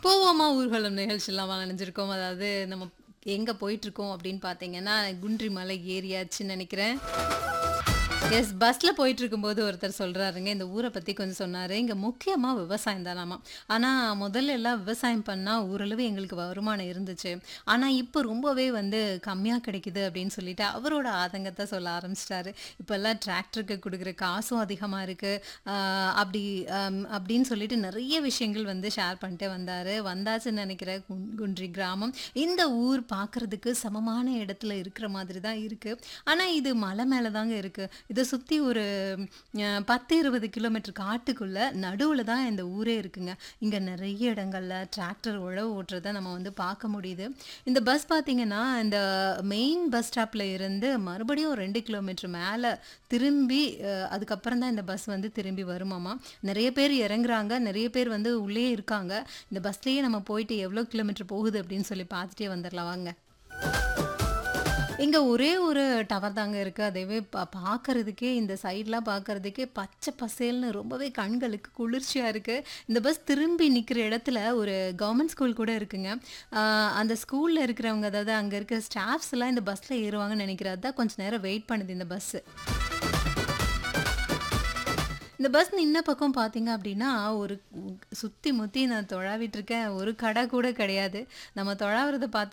போவோமா ஊர்வலம் நிகழ்ச்சிலாம் நினைஞ்சிருக்கோம் அதாவது நம்ம எங்க போயிட்டு இருக்கோம் அப்படின்னு பார்த்தீங்கன்னா குன்றி மலை ஏரியாச்சுன்னு நினைக்கிறேன் எஸ் பஸ்ல போயிட்டு இருக்கும்போது ஒருத்தர் சொல்றாருங்க இந்த ஊரை பத்தி கொஞ்சம் சொன்னாரு இங்க முக்கியமா விவசாயம் தானாமா ஆனா முதல்ல எல்லாம் விவசாயம் பண்ணா ஓரளவு எங்களுக்கு வருமானம் இருந்துச்சு ஆனா இப்போ ரொம்பவே வந்து கம்மியா கிடைக்குது அப்படின்னு சொல்லிட்டு அவரோட ஆதங்கத்தை சொல்ல ஆரம்பிச்சிட்டாரு இப்போ எல்லாம் டிராக்டருக்கு கொடுக்குற காசும் அதிகமா இருக்கு ஆஹ் அப்படி ஆம், அப்படின்னு சொல்லிட்டு நிறைய விஷயங்கள் வந்து ஷேர் பண்ணிட்டு வந்தாரு வந்தாச்சுன்னு நினைக்கிற குன்- குன்றி கிராமம் இந்த ஊர் பார்க்கிறதுக்கு சமமான இடத்துல இருக்கிற மாதிரி தான் இருக்கு ஆனா இது மலை மேல தாங்க இருக்கு இதை சுத்தி ஒரு அஹ், பத்து இருபது கிலோமீட்டர் காட்டுக்குள்ள நடுவுல தான் இந்த ஊரே இருக்குங்க இங்க நிறைய இடங்கள்ல டிராக்டர் உழவு ஓட்டுறதை நம்ம வந்து பார்க்க முடியுது இந்த பஸ் பார்த்தீங்கன்னா இந்த மெயின் பஸ் ஸ்டாப்ல இருந்து மறுபடியும் ரெண்டு கிலோமீட்டர் மேல திரும்பி அஹ், அதுக்கப்புறம் தான் இந்த பஸ் வந்து திரும்பி வருமாமா நிறைய பேர் இறங்குறாங்க நிறைய பேர் வந்து உள்ளே இருக்காங்க இந்த பஸ்லயே நம்ம போயிட்டு எவ்வளோ கிலோமீட்டர் போகுது அப்படின்னு சொல்லி பார்த்துட்டே வந்துடலாம் வாங்க இங்க ஒரே ஒரு டவர் தாங்க இருக்கு அதுவே பா பார்க்கறதுக்கே இந்த சைட்லாம் பார்க்கறதுக்கே பச்சை பசேல்னு ரொம்பவே கண்களுக்கு குளிர்ச்சியா இருக்கு இந்த பஸ் திரும்பி நிக்கிற இடத்துல ஒரு கவர்மெண்ட் ஸ்கூல் கூட இருக்குங்க ஆஹ் அந்த ஸ்கூல்ல இருக்கிறவங்க அதாவது அங்க இருக்க ஸ்டாஃப்ஸ் எல்லாம் இந்த பஸ்ல ஏறுவாங்கன்னு நினைக்கிறேன் அதான் கொஞ்ச நேரம் வெயிட் பண்ணுது இந்த பஸ் இந்த பஸ் நின்ன பக்கம் பார்த்தீங்க அப்படின்னா ஒரு சுற்றி முற்றி நான் தொழாவிட்டு இருக்கேன் ஒரு கடை கூட கிடையாது நம்ம தொழாவுறதை பார்த்து